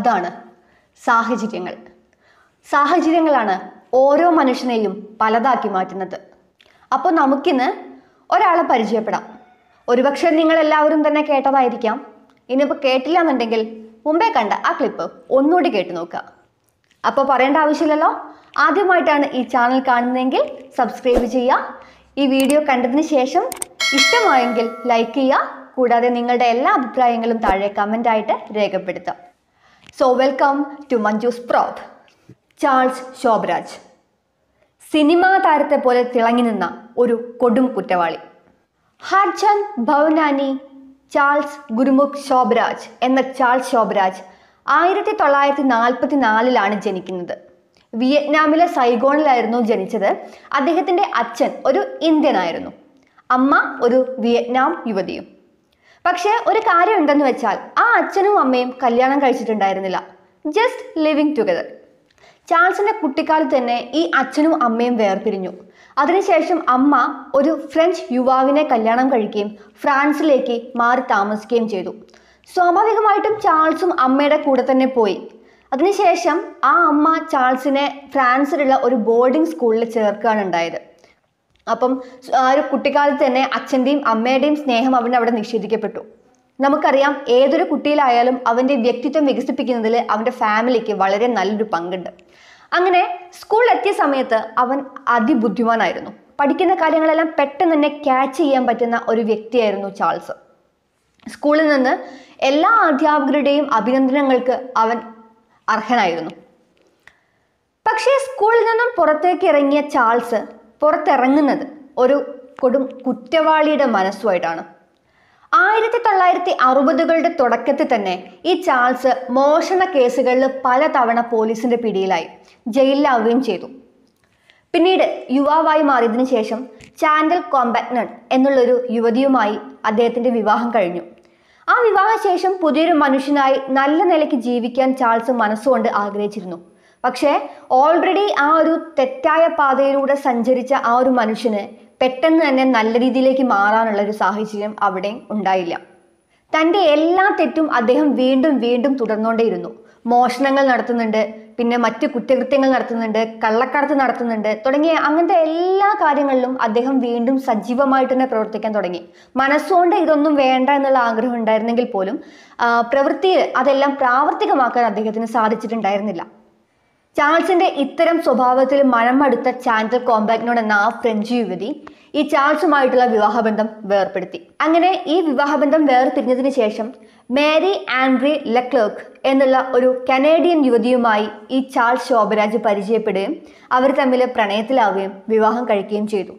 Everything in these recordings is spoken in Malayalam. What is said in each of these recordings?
അതാണ് സാഹചര്യങ്ങൾ സാഹചര്യങ്ങളാണ് ഓരോ മനുഷ്യനെയും പലതാക്കി മാറ്റുന്നത് അപ്പോൾ നമുക്കിന്ന് ഒരാളെ പരിചയപ്പെടാം ഒരുപക്ഷെ നിങ്ങൾ എല്ലാവരും തന്നെ കേട്ടതായിരിക്കാം ഇനിയിപ്പോൾ കേട്ടില്ല എന്നുണ്ടെങ്കിൽ മുമ്പേ കണ്ട ആ ക്ലിപ്പ് ഒന്നുകൂടി കേട്ട് നോക്കുക അപ്പോൾ പറയേണ്ട ആവശ്യമില്ലല്ലോ ആദ്യമായിട്ടാണ് ഈ ചാനൽ കാണുന്നതെങ്കിൽ സബ്സ്ക്രൈബ് ചെയ്യുക ഈ വീഡിയോ കണ്ടതിന് ശേഷം ഇഷ്ടമായെങ്കിൽ ലൈക്ക് ചെയ്യുക കൂടാതെ നിങ്ങളുടെ എല്ലാ അഭിപ്രായങ്ങളും താഴെ കമൻ്റ് ആയിട്ട് രേഖപ്പെടുത്താം so welcome to Manju's probe Charles Sobhraj സിനിമാ താരത്തെ പോലെ തിളങ്ങി നിന്ന ഒരു കൊടും കുറ്റവാളി ഹർജൻ ഭവനാനി ചാൾസ് ഗുരുമുഖ് ശോഭരാജ് എന്ന ചാൾസ് ശോഭരാജ് ആയിരത്തി തൊള്ളായിരത്തി നാൽപ്പത്തി നാലിലാണ് ജനിക്കുന്നത് വിയറ്റ്നാമിലെ സൈഗോണിലായിരുന്നു ജനിച്ചത് അദ്ദേഹത്തിൻ്റെ അച്ഛൻ ഒരു ഇന്ത്യൻ ആയിരുന്നു അമ്മ ഒരു വിയറ്റ്നാം യുവതിയും പക്ഷേ ഒരു കാര്യം എന്തെന്ന് വെച്ചാൽ ആ അച്ഛനും അമ്മയും കല്യാണം കഴിച്ചിട്ടുണ്ടായിരുന്നില്ല ജസ്റ്റ് ലിവിങ് ടുഗദർ ചാൾസിന്റെ കുട്ടിക്കാലത്ത് തന്നെ ഈ അച്ഛനും അമ്മയും വേർപിരിഞ്ഞു അതിനുശേഷം അമ്മ ഒരു ഫ്രഞ്ച് യുവാവിനെ കല്യാണം കഴിക്കുകയും ഫ്രാൻസിലേക്ക് മാറി താമസിക്കുകയും ചെയ്തു സ്വാഭാവികമായിട്ടും ചാൾസും അമ്മയുടെ കൂടെ തന്നെ പോയി അതിനുശേഷം ആ അമ്മ ചാൾസിനെ ഫ്രാൻസിലുള്ള ഒരു ബോർഡിംഗ് സ്കൂളിൽ ചേർക്കുകയാണ് ഉണ്ടായത് അപ്പം ആ ഒരു കുട്ടിക്കാലത്ത് തന്നെ അച്ഛൻ്റെയും അമ്മയുടെയും സ്നേഹം അവൻ അവിടെ നിഷേധിക്കപ്പെട്ടു നമുക്കറിയാം ഏതൊരു കുട്ടിയിലായാലും അവൻ്റെ വ്യക്തിത്വം വികസിപ്പിക്കുന്നതിൽ അവൻ്റെ ഫാമിലിക്ക് വളരെ നല്ലൊരു പങ്കുണ്ട് അങ്ങനെ സ്കൂളിൽ എത്തിയ സമയത്ത് അവൻ അതിബുദ്ധിമാനായിരുന്നു പഠിക്കുന്ന കാര്യങ്ങളെല്ലാം പെട്ടെന്ന് തന്നെ ക്യാച്ച് ചെയ്യാൻ പറ്റുന്ന ഒരു വ്യക്തിയായിരുന്നു ചാൾസ് സ്കൂളിൽ നിന്ന് എല്ലാ അധ്യാപകരുടെയും അഭിനന്ദനങ്ങൾക്ക് അവൻ അർഹനായിരുന്നു പക്ഷേ സ്കൂളിൽ നിന്നും പുറത്തേക്ക് ഇറങ്ങിയ ചാൾസ് പുറത്തിറങ്ങുന്നത് ഒരു കൊടും കുറ്റവാളിയുടെ മനസ്സുമായിട്ടാണ് ആയിരത്തി തൊള്ളായിരത്തി അറുപതുകളുടെ തുടക്കത്തിൽ തന്നെ ഈ ചാൾസ് മോഷണ കേസുകളിൽ പലതവണ പോലീസിന്റെ പിടിയിലായി ജയിലിലാവുകയും ചെയ്തു പിന്നീട് യുവാവായി മാറിയതിനു ശേഷം ചാൻഡൽ കോമ്പാക്നൺ എന്നുള്ളൊരു യുവതിയുമായി അദ്ദേഹത്തിന്റെ വിവാഹം കഴിഞ്ഞു ആ വിവാഹശേഷം പുതിയൊരു മനുഷ്യനായി നല്ല നിലയ്ക്ക് ജീവിക്കാൻ ചാൾസ് മനസ്സുകൊണ്ട് ആഗ്രഹിച്ചിരുന്നു പക്ഷേ ഓൾറെഡി ആ ഒരു തെറ്റായ പാതയിലൂടെ സഞ്ചരിച്ച ആ ഒരു മനുഷ്യന് പെട്ടെന്ന് തന്നെ നല്ല രീതിയിലേക്ക് മാറാനുള്ള ഒരു സാഹചര്യം അവിടെ ഉണ്ടായില്ല തൻ്റെ എല്ലാ തെറ്റും അദ്ദേഹം വീണ്ടും വീണ്ടും തുടർന്നുകൊണ്ടേയിരുന്നു മോഷണങ്ങൾ നടത്തുന്നുണ്ട് പിന്നെ മറ്റു കുറ്റകൃത്യങ്ങൾ നടത്തുന്നുണ്ട് കള്ളക്കടത്ത് നടത്തുന്നുണ്ട് തുടങ്ങിയ അങ്ങനത്തെ എല്ലാ കാര്യങ്ങളിലും അദ്ദേഹം വീണ്ടും സജീവമായിട്ട് തന്നെ പ്രവർത്തിക്കാൻ തുടങ്ങി മനസ്സുകൊണ്ട് ഇതൊന്നും വേണ്ട എന്നുള്ള ആഗ്രഹം ഉണ്ടായിരുന്നെങ്കിൽ പോലും ആ, പ്രവൃത്തിയിൽ അതെല്ലാം പ്രാവർത്തികമാക്കാൻ അദ്ദേഹത്തിന് സാധിച്ചിട്ടുണ്ടായിരുന്നില്ല ചാൾസിന്റെ ഇത്തരം സ്വഭാവത്തിൽ മഴമടുത്ത ചാൻഡൽ കോമ്പാക്നോട് എന്ന ആ ഫ്രഞ്ച് യുവതി ഈ ചാൾസുമായിട്ടുള്ള വിവാഹബന്ധം വേർപ്പെടുത്തി അങ്ങനെ ഈ വിവാഹബന്ധം വേർപിരിഞ്ഞതിന് ശേഷം മേരി ആൻഡ്രി ലെക്ലർക്ക് എന്നുള്ള ഒരു കനേഡിയൻ യുവതിയുമായി ഈ ചാൾസ് ശോഭരാജ് പരിചയപ്പെടുകയും അവർ തമ്മിൽ പ്രണയത്തിലാവുകയും വിവാഹം കഴിക്കുകയും ചെയ്തു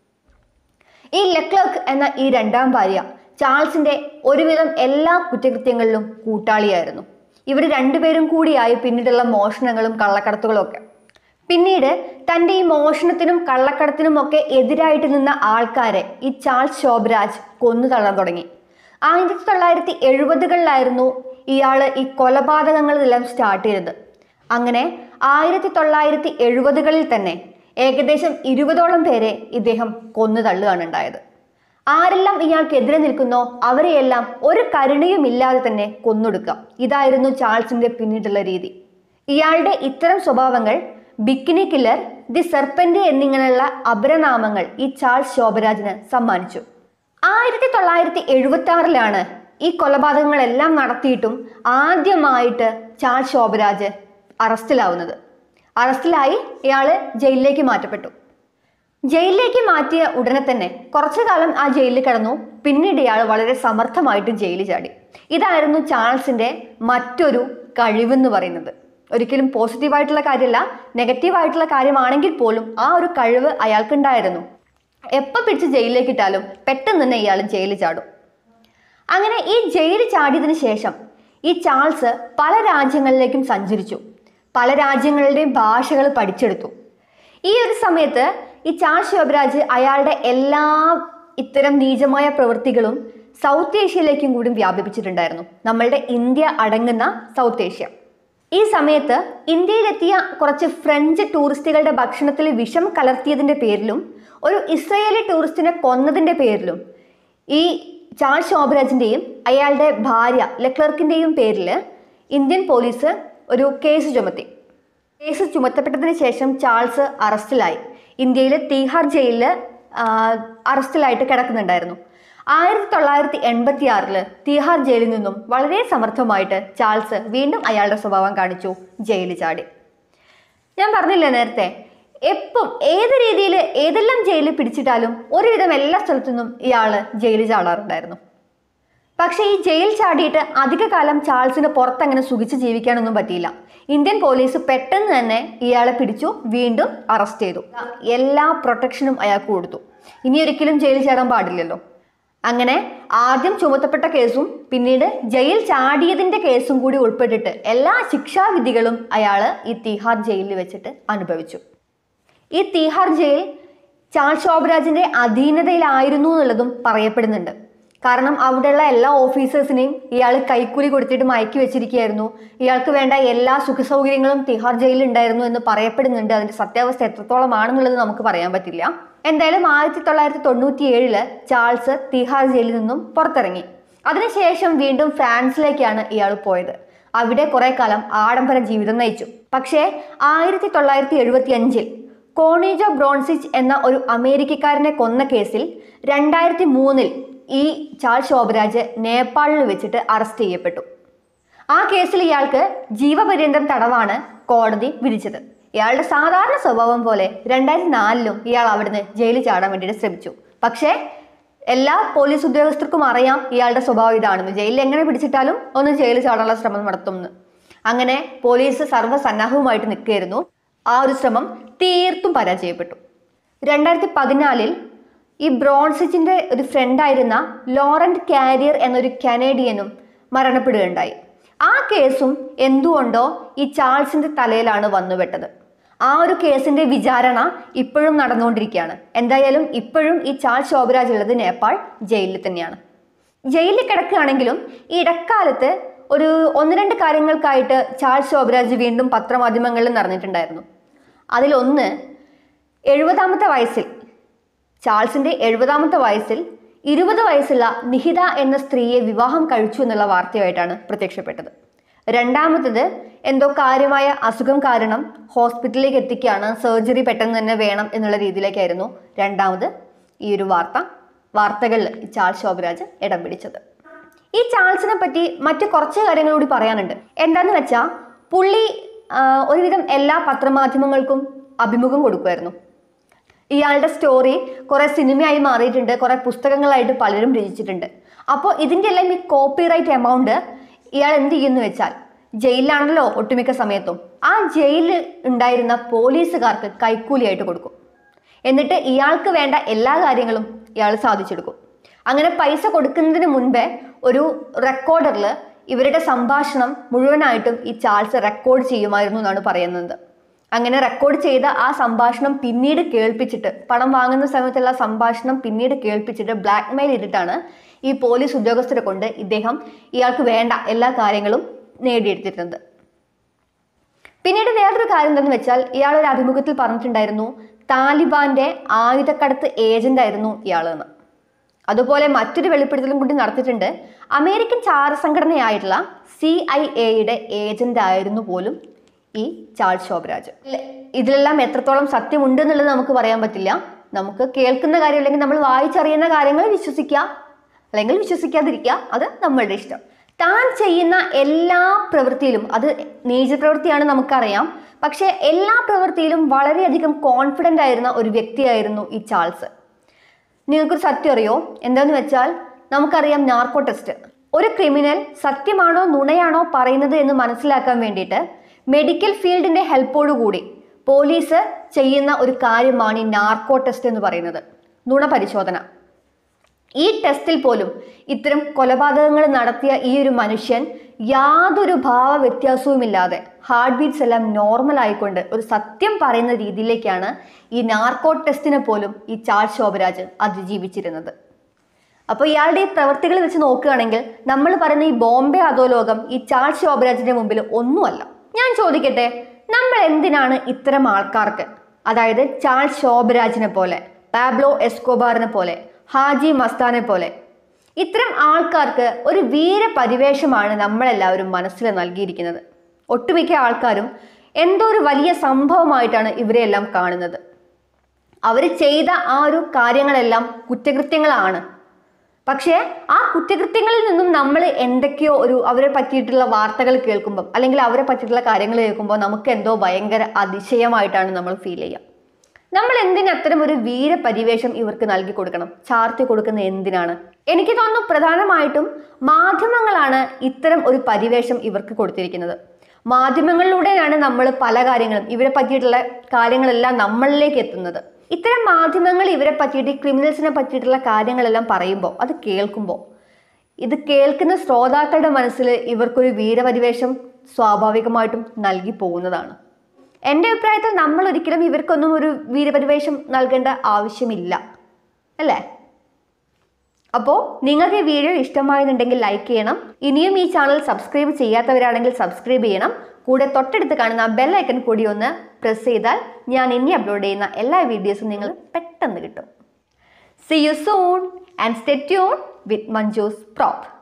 ഈ ലെക്ലർക്ക് എന്ന ഈ രണ്ടാം ഭാര്യ ചാൾസിന്റെ ഒരുവിധം എല്ലാ കുറ്റകൃത്യങ്ങളിലും കൂട്ടാളിയായിരുന്നു ഇവർ രണ്ടുപേരും കൂടിയായി പിന്നീടുള്ള മോഷണങ്ങളും കള്ളക്കടത്തുകളും ഒക്കെ പിന്നീട് തൻ്റെ ഈ മോഷണത്തിനും കള്ളക്കടത്തിനും ഒക്കെ എതിരായിട്ട് നിന്ന ആൾക്കാരെ ഈ ചാൾസ് ശോഭരാജ് കൊന്നു തള്ളാൻ തുടങ്ങി ആയിരത്തി തൊള്ളായിരത്തി എഴുപതുകളിലായിരുന്നു ഇയാൾ ഈ കൊലപാതകങ്ങളെല്ലാം സ്റ്റാർട്ട് ചെയ്തത് അങ്ങനെ ആയിരത്തി തൊള്ളായിരത്തി എഴുപതുകളിൽ തന്നെ ഏകദേശം ഇരുപതോളം പേരെ ഇദ്ദേഹം കൊന്നു തള്ളുകയാണ് ഉണ്ടായത് ആരെല്ലാം ഇയാൾക്കെതിരെ നിൽക്കുന്നോ അവരെയെല്ലാം ഒരു കരുണയും ഇല്ലാതെ തന്നെ കൊന്നൊടുക്കാം ഇതായിരുന്നു ചാൾസിന്റെ പിന്നീടുള്ള രീതി ഇയാളുടെ ഇത്തരം സ്വഭാവങ്ങൾ ബിക്കിനി കില്ലർ ദി സെർപ്പന്റ് എന്നിങ്ങനെയുള്ള അപരനാമങ്ങൾ ഈ ചാൾസ് ശോഭരാജിന് സമ്മാനിച്ചു ആയിരത്തി തൊള്ളായിരത്തി എഴുപത്തി ആറിലാണ് ഈ കൊലപാതകങ്ങളെല്ലാം നടത്തിയിട്ടും ആദ്യമായിട്ട് ചാൾസ് ശോഭരാജ് അറസ്റ്റിലാവുന്നത് അറസ്റ്റിലായി ഇയാള് ജയിലിലേക്ക് മാറ്റപ്പെട്ടു ജയിലിലേക്ക് മാറ്റിയ ഉടനെ തന്നെ കുറച്ചു കാലം ആ ജയിലിൽ കിടന്നു പിന്നീട് ഇയാൾ വളരെ സമർത്ഥമായിട്ട് ജയിലിൽ ചാടി ഇതായിരുന്നു ചാൾസിന്റെ മറ്റൊരു കഴിവെന്ന് പറയുന്നത് ഒരിക്കലും പോസിറ്റീവായിട്ടുള്ള കാര്യമല്ല നെഗറ്റീവായിട്ടുള്ള കാര്യമാണെങ്കിൽ പോലും ആ ഒരു കഴിവ് അയാൾക്കുണ്ടായിരുന്നു എപ്പോൾ പിടിച്ച് ജയിലിലേക്ക് ഇട്ടാലും പെട്ടെന്ന് തന്നെ ഇയാൾ ജയിലിൽ ചാടും അങ്ങനെ ഈ ജയിലിൽ ചാടിയതിനു ശേഷം ഈ ചാൾസ് പല രാജ്യങ്ങളിലേക്കും സഞ്ചരിച്ചു പല രാജ്യങ്ങളുടെയും ഭാഷകൾ പഠിച്ചെടുത്തു ഈ ഒരു സമയത്ത് ഈ ചാൾസ് ശോഭരാജ് അയാളുടെ എല്ലാ ഇത്തരം നീചമായ പ്രവൃത്തികളും സൗത്ത് ഏഷ്യയിലേക്കും കൂടി വ്യാപിപ്പിച്ചിട്ടുണ്ടായിരുന്നു നമ്മളുടെ ഇന്ത്യ അടങ്ങുന്ന സൗത്ത് ഏഷ്യ ഈ സമയത്ത് ഇന്ത്യയിലെത്തിയ കുറച്ച് ഫ്രഞ്ച് ടൂറിസ്റ്റുകളുടെ ഭക്ഷണത്തിൽ വിഷം കലർത്തിയതിൻ്റെ പേരിലും ഒരു ഇസ്രയേലി ടൂറിസ്റ്റിനെ കൊന്നതിൻ്റെ പേരിലും ഈ ചാൾസ് ശോഭരാജിൻ്റെയും അയാളുടെ ഭാര്യ ലെക്ലർക്കിൻ്റെയും പേരിൽ ഇന്ത്യൻ പോലീസ് ഒരു കേസ് ചുമത്തി കേസ് ചുമത്തപ്പെട്ടതിന് ശേഷം ചാൾസ് അറസ്റ്റിലായി ഇന്ത്യയിലെ തീഹാർ ജയിലിൽ അറസ്റ്റിലായിട്ട് കിടക്കുന്നുണ്ടായിരുന്നു ആയിരത്തി തൊള്ളായിരത്തി എൺപത്തി ആറില് തീഹാർ ജയിലിൽ നിന്നും വളരെ സമർത്ഥമായിട്ട് ചാൾസ് വീണ്ടും അയാളുടെ സ്വഭാവം കാണിച്ചു ജയിലിൽ ചാടി ഞാൻ പറഞ്ഞില്ലേ നേരത്തെ എപ്പം ഏത് രീതിയിൽ ഏതെല്ലാം ജയിലിൽ പിടിച്ചിട്ടാലും ഒരുവിധം എല്ലാ സ്ഥലത്തുനിന്നും ഇയാൾ ജയിലിൽ ചാടാറുണ്ടായിരുന്നു പക്ഷേ ഈ ജയിൽ ചാടിയിട്ട് അധിക കാലം ചാൾസിന് പുറത്തങ്ങനെ സുഖിച്ച് ജീവിക്കാനൊന്നും പറ്റിയില്ല ഇന്ത്യൻ പോലീസ് പെട്ടെന്ന് തന്നെ ഇയാളെ പിടിച്ചു വീണ്ടും അറസ്റ്റ് ചെയ്തു എല്ലാ പ്രൊട്ടക്ഷനും അയാൾക്ക് കൊടുത്തു ഇനി ഒരിക്കലും ജയിലിൽ ചാടാൻ പാടില്ലല്ലോ അങ്ങനെ ആദ്യം ചുമത്തപ്പെട്ട കേസും പിന്നീട് ജയിൽ ചാടിയതിന്റെ കേസും കൂടി ഉൾപ്പെട്ടിട്ട് എല്ലാ ശിക്ഷാവിധികളും അയാൾ ഈ തിഹാർ ജയിലിൽ വെച്ചിട്ട് അനുഭവിച്ചു ഈ തിഹാർ ജയിൽ ചാൾ ശോഭരാജിന്റെ അധീനതയിലായിരുന്നു എന്നുള്ളതും പറയപ്പെടുന്നുണ്ട് കാരണം അവിടെയുള്ള എല്ലാ ഓഫീസേഴ്സിനെയും ഇയാൾ കൈക്കൂലി കൊടുത്തിട്ട് മയക്കി വെച്ചിരിക്കുകയായിരുന്നു ഇയാൾക്ക് വേണ്ട എല്ലാ സുഖസൗകര്യങ്ങളും തിഹാർ ജയിലിൽ ഉണ്ടായിരുന്നു എന്ന് പറയപ്പെടുന്നുണ്ട് അതിന്റെ സത്യാവസ്ഥ എത്രത്തോളമാണെന്നുള്ളത് നമുക്ക് പറയാൻ പറ്റില്ല എന്തായാലും ആയിരത്തി തൊള്ളായിരത്തി തൊണ്ണൂറ്റി ഏഴില് ചാൾസ് തിഹാർ ജയിലിൽ നിന്നും പുറത്തിറങ്ങി അതിനുശേഷം വീണ്ടും ഫ്രാൻസിലേക്കാണ് ഇയാൾ പോയത് അവിടെ കുറെ കാലം ആഡംബര ജീവിതം നയിച്ചു പക്ഷേ ആയിരത്തി തൊള്ളായിരത്തി എഴുപത്തി അഞ്ചിൽ കോണീജോ ബ്രോൺസിച്ച് എന്ന ഒരു അമേരിക്കക്കാരനെ കൊന്ന കേസിൽ രണ്ടായിരത്തി മൂന്നിൽ ഈ ചാൾ ശോഭരാജ് നേപ്പാളിൽ വെച്ചിട്ട് അറസ്റ്റ് ചെയ്യപ്പെട്ടു ആ കേസിൽ ഇയാൾക്ക് ജീവപര്യന്തം തടവാണ് കോടതി വിധിച്ചത് ഇയാളുടെ സാധാരണ സ്വഭാവം പോലെ രണ്ടായിരത്തി നാലിലും ഇയാൾ അവിടുന്ന് ജയിലിൽ ചാടാൻ വേണ്ടിയിട്ട് ശ്രമിച്ചു പക്ഷേ എല്ലാ പോലീസ് ഉദ്യോഗസ്ഥർക്കും അറിയാം ഇയാളുടെ സ്വഭാവം ഇതാണെന്ന് ജയിലിൽ എങ്ങനെ പിടിച്ചിട്ടാലും ഒന്ന് ജയിലിൽ ചാടാനുള്ള ശ്രമം നടത്തുമെന്ന് അങ്ങനെ പോലീസ് സർവ്വസന്നാഹവുമായിട്ട് നിൽക്കുകയായിരുന്നു ആ ഒരു ശ്രമം തീർത്തും പരാജയപ്പെട്ടു രണ്ടായിരത്തി പതിനാലിൽ ഈ ബ്രോൺസിച്ചിന്റെ ഒരു ഫ്രണ്ടായിരുന്ന ലോറന്റ് കാരിയർ എന്നൊരു കനേഡിയനും മരണപ്പെടുകയുണ്ടായി ആ കേസും എന്തുകൊണ്ടോ ഈ ചാൾസിന്റെ തലയിലാണ് വന്നുപെട്ടത് ആ ഒരു കേസിന്റെ വിചാരണ ഇപ്പോഴും നടന്നുകൊണ്ടിരിക്കുകയാണ് എന്തായാലും ഇപ്പോഴും ഈ ചാൾ ശോഭരാജ് ഉള്ളത് നേപ്പാൾ ജയിലിൽ തന്നെയാണ് ജയിലിൽ കിടക്കുകയാണെങ്കിലും ഈ ഇടക്കാലത്ത് ഒരു ഒന്ന് രണ്ട് കാര്യങ്ങൾക്കായിട്ട് ചാൾ ശോഭരാജ് വീണ്ടും പത്രമാധ്യമങ്ങളിൽ നിറഞ്ഞിട്ടുണ്ടായിരുന്നു അതിലൊന്ന് എഴുപതാമത്തെ വയസ്സിൽ ചാൾസിന്റെ എഴുപതാമത്തെ വയസ്സിൽ ഇരുപത് വയസ്സുള്ള നിഹിത എന്ന സ്ത്രീയെ വിവാഹം കഴിച്ചു എന്നുള്ള വാർത്തയായിട്ടാണ് പ്രത്യക്ഷപ്പെട്ടത് രണ്ടാമത്തത് എന്തോ കാര്യമായ അസുഖം കാരണം ഹോസ്പിറ്റലിലേക്ക് എത്തിക്കുകയാണ് സർജറി പെട്ടെന്ന് തന്നെ വേണം എന്നുള്ള രീതിയിലേക്കായിരുന്നു രണ്ടാമത് ഈ ഒരു വാർത്ത വാർത്തകളിൽ ഈ ചാൾസ് ശോഭരാജ് ഇടം പിടിച്ചത് ഈ ചാൾസിനെ പറ്റി മറ്റു കുറച്ച് കാര്യങ്ങൾ കൂടി പറയാനുണ്ട് എന്താന്ന് വെച്ചാൽ പുള്ളി ആ, ഒരുവിധം എല്ലാ പത്രമാധ്യമങ്ങൾക്കും അഭിമുഖം കൊടുക്കുമായിരുന്നു ഇയാളുടെ സ്റ്റോറി കുറെ സിനിമയായി മാറിയിട്ടുണ്ട് കുറെ പുസ്തകങ്ങളായിട്ട് പലരും രചിച്ചിട്ടുണ്ട് അപ്പോൾ ഇതിൻ്റെ എല്ലാം ഈ കോപ്പിറൈറ്റ് എമൗണ്ട് ഇയാൾ എന്ത് ചെയ്യുന്നു വെച്ചാൽ ജയിലിലാണല്ലോ ഒട്ടുമിക്ക സമയത്തും ആ ജയിലിൽ ഉണ്ടായിരുന്ന പോലീസുകാർക്ക് കൈക്കൂലിയായിട്ട് കൊടുക്കും എന്നിട്ട് ഇയാൾക്ക് വേണ്ട എല്ലാ കാര്യങ്ങളും ഇയാൾ സാധിച്ചെടുക്കും അങ്ങനെ പൈസ കൊടുക്കുന്നതിന് മുൻപേ ഒരു റെക്കോർഡറിൽ ഇവരുടെ സംഭാഷണം മുഴുവനായിട്ടും ഈ ചാൾസ് റെക്കോർഡ് ചെയ്യുമായിരുന്നു എന്നാണ് പറയുന്നത് അങ്ങനെ റെക്കോർഡ് ചെയ്ത ആ സംഭാഷണം പിന്നീട് കേൾപ്പിച്ചിട്ട് പണം വാങ്ങുന്ന സമയത്തുള്ള സംഭാഷണം പിന്നീട് കേൾപ്പിച്ചിട്ട് ബ്ലാക്ക് മെയിൽ ചെയ്തിട്ടാണ് ഈ പോലീസ് ഉദ്യോഗസ്ഥരെ കൊണ്ട് ഇദ്ദേഹം ഇയാൾക്ക് വേണ്ട എല്ലാ കാര്യങ്ങളും നേടിയെടുത്തിരുന്നത് പിന്നീട് വേറൊരു കാര്യം എന്താണെന്ന് വെച്ചാൽ ഇയാൾ ഒരു അഭിമുഖത്തിൽ പറഞ്ഞിട്ടുണ്ടായിരുന്നു താലിബാന്റെ ആയുധക്കടത്ത് ഏജന്റ് ആയിരുന്നു ഇയാളെന്ന് അതുപോലെ മറ്റൊരു വെളിപ്പെടുത്തലും കൂടി നടത്തിയിട്ടുണ്ട് അമേരിക്കൻ ചാര സംഘടനയായിട്ടുള്ള സി ഐ എയുടെ ഏജന്റ് ആയിരുന്നു പോലും ഈ ചാൾസ് ശോഭരാജ് ഇല്ല- ഇതിലെല്ലാം എത്രത്തോളം സത്യമുണ്ട് എന്നുള്ളത് നമുക്ക് പറയാൻ പറ്റില്ല നമുക്ക് കേൾക്കുന്ന കാര്യം അല്ലെങ്കിൽ നമ്മൾ വായിച്ചറിയുന്ന കാര്യങ്ങൾ വിശ്വസിക്കുക അല്ലെങ്കിൽ വിശ്വസിക്കാതിരിക്കുക അത് നമ്മളുടെ ഇഷ്ടം താൻ ചെയ്യുന്ന എല്ലാ പ്രവൃത്തിയിലും അത് നീച പ്രവൃത്തിയാണ് നമുക്കറിയാം പക്ഷേ എല്ലാ പ്രവൃത്തിയിലും വളരെയധികം കോൺഫിഡൻ്റ് ആയിരുന്ന ഒരു വ്യക്തിയായിരുന്നു ഈ ചാൾസ് നിങ്ങൾക്കൊരു സത്യം അറിയോ എന്താന്ന് വെച്ചാൽ നമുക്കറിയാം നാർക്കോ ടെസ്റ്റ് ഒരു ക്രിമിനൽ സത്യമാണോ നുണയാണോ പറയുന്നത് എന്ന് മനസ്സിലാക്കാൻ വേണ്ടിയിട്ട് മെഡിക്കൽ ഫീൽഡിന്റെ ഹെൽപ്പോടുകൂടി പോലീസ് ചെയ്യുന്ന ഒരു കാര്യമാണ് ഈ നാർക്കോ ടെസ്റ്റ് എന്ന് പറയുന്നത് നുണ പരിശോധന ഈ ടെസ്റ്റിൽ പോലും ഇത്തരം കൊലപാതകങ്ങൾ നടത്തിയ ഈ ഒരു മനുഷ്യൻ യാതൊരു ഭാവ വ്യത്യാസവുമില്ലാതെ ഹാർട്ട് ബീറ്റ്സ് എല്ലാം നോർമൽ ആയിക്കൊണ്ട് ഒരു സത്യം പറയുന്ന രീതിയിലേക്കാണ് ഈ നാർക്കോ ടെസ്റ്റിനെ പോലും ഈ ചാൾസ് ശോഭരാജ് അതിജീവിച്ചിരുന്നത് അപ്പോൾ ഇയാളുടെ ഈ പ്രവർത്തികൾ വെച്ച് നോക്കുകയാണെങ്കിൽ നമ്മൾ പറയുന്ന ഈ ബോംബെ അധോലോകം ഈ ചാൾസ് ശോഭരാജിന്റെ മുമ്പിൽ ഒന്നുമല്ല ഞാൻ ചോദിക്കട്ടെ നമ്മൾ എന്തിനാണ് ഇത്തരം ആൾക്കാർക്ക് അതായത് ചാൾസ് ശോഭരാജിനെ പോലെ പാബ്ലോ എസ്കോബാറിനെ പോലെ ഹാജി മസ്താനെ പോലെ ഇത്തരം ആൾക്കാർക്ക് ഒരു വീരപരിവേഷമാണ് നമ്മളെല്ലാവരും മനസ്സിൽ നൽകിയിരിക്കുന്നത് ഒട്ടുമിക്ക ആൾക്കാരും എന്തോ ഒരു വലിയ സംഭവമായിട്ടാണ് ഇവരെല്ലാം കാണുന്നത് അവർ ചെയ്ത ആ ഒരു കാര്യങ്ങളെല്ലാം കുറ്റകൃത്യങ്ങളാണ് പക്ഷേ ആ കുറ്റകൃത്യങ്ങളിൽ നിന്നും നമ്മൾ എന്തൊക്കെയോ ഒരു അവരെ പറ്റിയിട്ടുള്ള വാർത്തകൾ കേൾക്കുമ്പം അല്ലെങ്കിൽ അവരെ പറ്റിയിട്ടുള്ള കാര്യങ്ങൾ കേൾക്കുമ്പോൾ നമുക്ക് എന്തോ ഭയങ്കര അതിശയമായിട്ടാണ് നമ്മൾ ഫീൽ ചെയ്യുക നമ്മൾ എന്തിന് അത്തരം ഒരു വീരപരിവേഷം ഇവർക്ക് നൽകി കൊടുക്കണം ചാർത്തി കൊടുക്കുന്ന എന്തിനാണ് എനിക്ക് തോന്നുന്നു പ്രധാനമായിട്ടും മാധ്യമങ്ങളാണ് ഇത്തരം ഒരു പരിവേഷം ഇവർക്ക് കൊടുത്തിരിക്കുന്നത് മാധ്യമങ്ങളിലൂടെയാണ് നമ്മൾ പല കാര്യങ്ങളും ഇവരെ പറ്റിയിട്ടുള്ള കാര്യങ്ങളെല്ലാം നമ്മളിലേക്ക് എത്തുന്നത് ഇത്തരം മാധ്യമങ്ങൾ ഇവരെ പറ്റിയിട്ട് ക്രിമിനൽസിനെ പറ്റിയിട്ടുള്ള കാര്യങ്ങളെല്ലാം പറയുമ്പോൾ അത് കേൾക്കുമ്പോൾ ഇത് കേൾക്കുന്ന ശ്രോതാക്കളുടെ മനസ്സിൽ ഇവർക്കൊരു വീരപരിവേഷം സ്വാഭാവികമായിട്ടും നൽകി പോകുന്നതാണ് എൻ്റെ അഭിപ്രായത്തിൽ നമ്മൾ ഒരിക്കലും ഇവർക്കൊന്നും ഒരു വീരപരിവേഷം നൽകേണ്ട ആവശ്യമില്ല അല്ലേ അപ്പോൾ നിങ്ങൾക്ക് ഈ വീഡിയോ ഇഷ്ടമായെന്നുണ്ടെങ്കിൽ ലൈക്ക് ചെയ്യണം ഇനിയും ഈ ചാനൽ സബ്സ്ക്രൈബ് ചെയ്യാത്തവരാണെങ്കിൽ സബ്സ്ക്രൈബ് ചെയ്യണം കൂടെ തൊട്ടടുത്ത് കാണുന്ന ബെൽ ഐക്കൺ കൂടി ഒന്ന് പ്രസ് ചെയ്താൽ ഞാൻ ഇനി അപ്ലോഡ് ചെയ്യുന്ന എല്ലാ വീഡിയോസും നിങ്ങൾ പെട്ടെന്ന് കിട്ടും see you soon and stay tune with Manju's prop